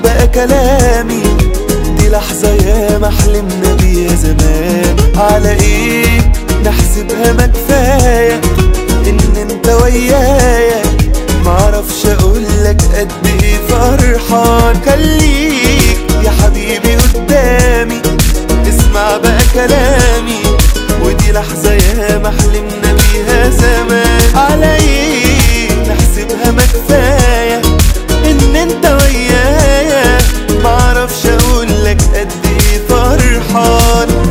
بقى كلامي دي لحظة يا ما حلمنا بيها زمان على ايه نحسبها ما كفاية ان انت ويايا معرفش اقولك قد ايه فرحان خليك يا حبيبي قدامي اسمع بقى كلامي ودي لحظة يا ما حلمنا بيها زمان على